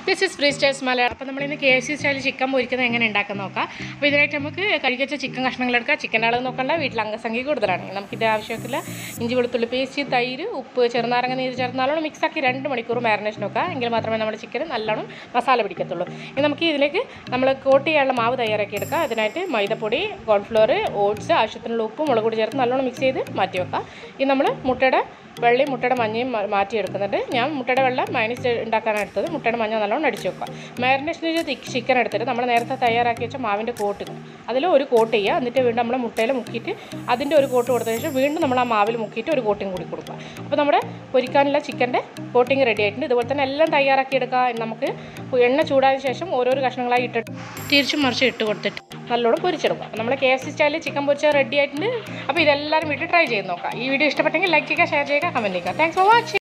this is free styles Malayalam അപ്പോൾ നമ്മളിന്ന് K F C സ്റ്റൈലിൽ ചിക്കൻ പൊരിക്കുന്നത് എങ്ങനെ ഉണ്ടാക്കാൻ നോക്കാം അപ്പോൾ ഇതിനായിട്ട് നമുക്ക് കഴുകിച്ച ചിക്കൻ കഷ്ണങ്ങൾ എടുക്കാം ചിക്കൻ്റെ അളവ് നോക്കണ്ട വീട്ടിൽ അംഗസംഖ്യ കൂടുതലാണ് നമുക്കിത് ആവശ്യമില്ല ഇഞ്ചി വെളുത്തുള്ളി പേസ്റ്റ് തൈര് ഉപ്പ് ചെറുനാരങ്ങ നീര് ചേർത്ത് നല്ലോണം മിക്സാക്കി രണ്ട് മണിക്കൂർ മാരിനേഷൻ വെക്കുക എങ്കിൽ മാത്രമേ നമ്മുടെ ചിക്കൻ നല്ലോണം മസാല പിടിക്കത്തുള്ളൂ ഇനി നമുക്ക് ഇതിലേക്ക് നമ്മൾ കോട്ട് ചെയ്യാനുള്ള മാവ് തയ്യാറാക്കി എടുക്കുക അതിനായിട്ട് മൈദപ്പൊടി കോൺഫ്ലോർ ഓട്സ് ആവശ്യത്തിനുള്ള ഉപ്പ് മുളക് പൊടി ചേർത്ത് നല്ലോണം മിക്സ് ചെയ്ത് മാറ്റി വെക്കുക ഇത് നമ്മൾ മുട്ടയുടെ വെള്ളയും മുട്ടയുടെ മഞ്ഞയും മാ- മാറ്റി എടുക്കുന്നുണ്ട് ഞാൻ മുട്ടയുടെ വെള്ള മൈനസ് ഉണ്ടാക്കാനാണ് എടുത്തത് മുട്ടയുടെ മഞ്ഞ നല്ലോണം അടിച്ച് വെക്കുക മാരിനേഷൻ ചെയ്ത് ചിക്കൻ എടുത്തിട്ട് നമ്മൾ നേരത്തെ തയ്യാറാക്കി വെച്ച മാവിൻ്റെ കോട്ട് അതിൽ ഒരു കോട്ട് ചെയ്യുക എന്നിട്ട് വീണ്ടും നമ്മൾ മുട്ടയിൽ മുക്കിയിട്ട് അതിൻ്റെ ഒരു കോട്ട് കൊടുത്തതിന് ശേഷം വീണ്ടും നമ്മൾ ആ മാവിൽ മുക്കിയിട്ട് ഒരു കോട്ടിങ് കൂടി കൊടുക്കുക അപ്പോൾ നമ്മുടെ പൊരിക്കാനുള്ള ചിക്കൻ്റെ കോട്ടിങ് റെഡി ആയിട്ടുണ്ട് ഇതുപോലെ തന്നെ എല്ലാം തയ്യാറാക്കി എടുക്കുക നമുക്ക് എണ്ണ ചൂടായ ശേഷം ഓരോരോ കഷ്ണങ്ങളായി ഇട്ടിട്ട് തിരിച്ചും മറിച്ചും ഇട്ട് കൊടുത്തിട്ട് നല്ലോണം പൊരിച്ചെടുക്കുക അപ്പോൾ നമ്മൾ കെ എഫ് സി സ്റ്റൈലിൽ ചിക്കൻ പൊരിച്ചാൽ റെഡി ആയിട്ടുണ്ട് അപ്പോൾ ഇതെല്ലാവരും വീട്ടിൽ ട്രൈ ചെയ്ത് നോക്കാം ഈ വീഡിയോ ഇഷ്ടപ്പെട്ടെങ്കിൽ ലൈക്ക് ചെയ്യുക ഷെയർ ചെയ്യുക കമൻറ്റ് ചെയ്യുക താങ്ക്സ് ഫോർ വാച്ചിങ്